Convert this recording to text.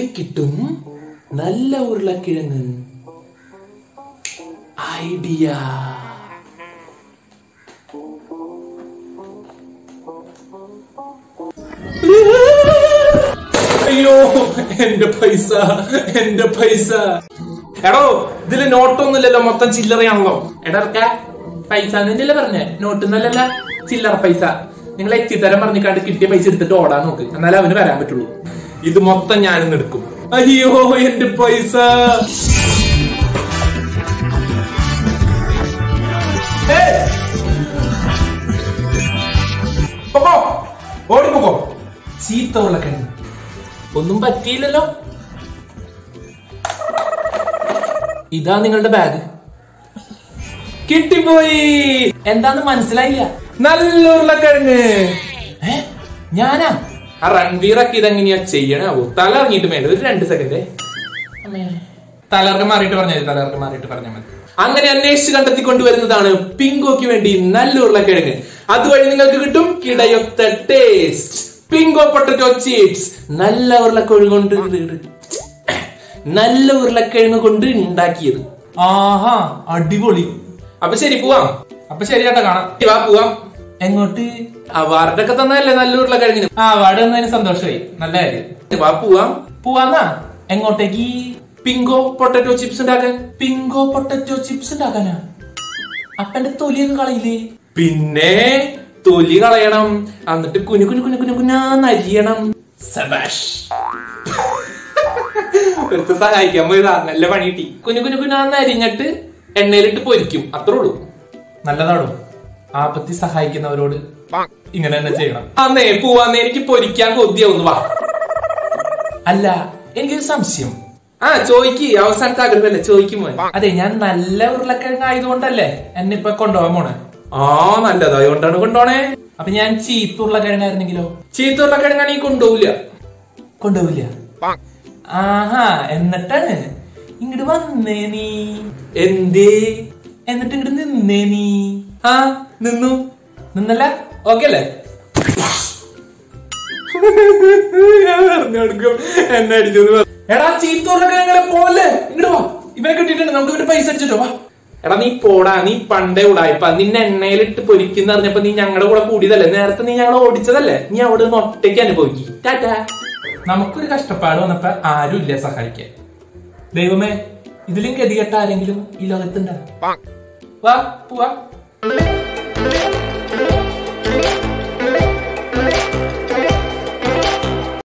കിട്ടും നല്ല ഉരുളക്കിഴങ്ങ് ഐഡിയ അയ്യോ എന്റെ പൈസ എന്റെ പൈസ എടോ ഇതില് നോട്ടൊന്നുമില്ലല്ലോ മൊത്തം ചില്ലറയാണല്ലോ എടാ ഇറക്ക പൈസ എന്നല്ലേ പറഞ്ഞേ നോട്ടൊന്നല്ലല്ല ചില്ലറ പൈസ നിങ്ങൾ എത്തിത്തരം പറഞ്ഞിക്കാണ്ട് കിട്ടിയ പൈസ എടുത്തിട്ട് ഓടാൻ നോക്ക് എന്നാലേ അവന് വരാൻ പറ്റുള്ളൂ ഇത് മൊത്തം ഞാനിന്ന് എടുക്കും അയ്യോ എന്റെ പൈസ ഏയ്! പൊക്കോ ഓടിപ്പോക്കോ ചീത്ത ഉരുളക്കിഴങ്ങ് ഒന്നും പറ്റിയില്ലല്ലോ ഇതാ നിങ്ങളുടെ ബാഗ് കിട്ടിപ്പോയി എന്താന്ന് മനസ്സിലായില്ല നല്ല ഉരുളക്കിഴങ്ങ് ഏ? ഞാനാ ആ റൺവീറൊക്കെ ഇതെങ്ങനെയാ ചെയ്യണാവോ തല ഇറങ്ങിയിട്ട് മേലെ ഒരു രണ്ട് സെക്കൻഡ് തലർക്ക് മാറിയിട്ട് പറഞ്ഞാൽ മതി തലർക്ക് മാറിയിട്ട് പറഞ്ഞാൽ മതി അങ്ങനെ അന്വേഷിച്ച് കണ്ടെത്തി കൊണ്ടുവരുന്നതാണ് പിങ്കോയ്ക്ക് വേണ്ടി നല്ല ഉരുളക്കിഴങ്ങ് അതുവഴി നിങ്ങൾക്ക് കിട്ടും കിടയൊത്ത ടേസ്റ്റ് പിങ്കോ പൊട്ടറ്റോ ചിപ്സ് നല്ല ഉരുളക്കിഴങ്ങ് കൊണ്ട് ഇത് നല്ല ഉരുളക്കിഴങ്ങ് കൊണ്ട് ഉണ്ടാക്കിയത് ആഹാ അടിപൊളി അപ്പൊ ശരി പോവാം അപ്പൊ ശരി ചേട്ടാ കാണാം വാ പോവാം എങ്ങോട്ട് അവാർഡൊക്കെ തന്നല്ലേ നല്ല ഉരുളക്കിഴങ്ങിന് ആ വാട് വന്നതിന് സന്തോഷമായി നല്ല കാര്യം വാ പോവാം പോവാന്നാ എങ്ങോട്ടേക്ക് പിങ്കോ പൊട്ടറ്റോ ചിപ്സ് ഉണ്ടാക്കാൻ പിങ്കോ പൊട്ടറ്റോ ചിപ്സ് ഉണ്ടാക്കാനാ അപ്പന്റെ തൊലിയൊക്കെ കളയില്ലേ പിന്നെ തൊലി കളയണം എന്നിട്ട് കുനു കുനു കുനു കുനു കുനാന്നരിയണം സബാഷ് ഒരുത്ത സഹായിക്കാൻ പോയതാ നല്ല പണി കിട്ടി കുനു കുനു കുനാന്ന് അരിഞ്ഞിട്ട് എണ്ണയിലിട്ട് പൊരിക്കും അത്രേ ഉള്ളൂ നല്ലതാണോ ആപത്തി സഹായിക്കുന്നവരോട് ഇങ്ങനെ തന്നെ ചെയ്യണം അന്നേ പോവാന്നേ എനിക്ക് പൊരിക്കാൻ കൊതിയാവുന്നു വാ അല്ല എനിക്കൊരു സംശയം ആ ചോയ്ക്ക് അവസാനത്തെ ആഗ്രഹമല്ലേ ചോദിക്കുമോ അതെ ഞാൻ നല്ല ഉരുളക്കിഴങ്ങ് ആയതുകൊണ്ടല്ലേ എന്നെ ഇപ്പൊ കൊണ്ടുപോകാൻ പോണേ ആ നല്ലതായോണ്ടാണ് കൊണ്ടോണേ അപ്പൊ ഞാൻ ചീത്ത ഉരുളക്കിഴങ്ങായിരുന്നെങ്കിലോ ചീത്ത ഉരുളക്കിഴങ്ങാണെങ്കിൽ കൊണ്ടുപോവില്ല കൊണ്ടുപോവില്ല ആഹാ എന്നിട്ടാണ് ഇങ്ങോട്ട് വന്നേ നീ എന്തേ എന്നിട്ട് ഇങ്ങോട്ട് നിന്നേ നീ ആ നിന്നു നിന്നല്ല ഓക്കെ അല്ലേ ഞാൻ പറഞ്ഞെടുക്കും എന്നെ അടിച്ചു എടാ ചീത്ത ഉരുളക്കിഴങ്ങളെ പോവല്ലേ ഇങ്ങോട്ട് വാ ഇവനെ കിട്ടിയിട്ടുണ്ട് നമുക്ക് ഇവന്റെ പൈസ അടിച്ചിട്ടോ വാ എടാ നീ പോടാ നീ പണ്ടേ ഉടായിപ്പ നിന്നെ എണ്ണയിലിട്ട് പൊരിക്കുന്ന അറിഞ്ഞപ്പോ നീ ഞങ്ങളുടെ കൂടെ കൂടിയതല്ലേ നേരത്തെ നീ ഞങ്ങളെ ഓടിച്ചതല്ലേ നീ അവിടെ നിന്ന് ഒറ്റയ്ക്ക് അനുഭവിക്കി ടാറ്റാ നമുക്കൊരു കഷ്ടപ്പാട് വന്നപ്പോ ആരും ഇല്ല സഹായിക്കാൻ ദൈവമേ ഇതിലും ഗതികെട്ട ആരെങ്കിലും ഈ ലോകത്തുണ്ടാ വാ പോവാ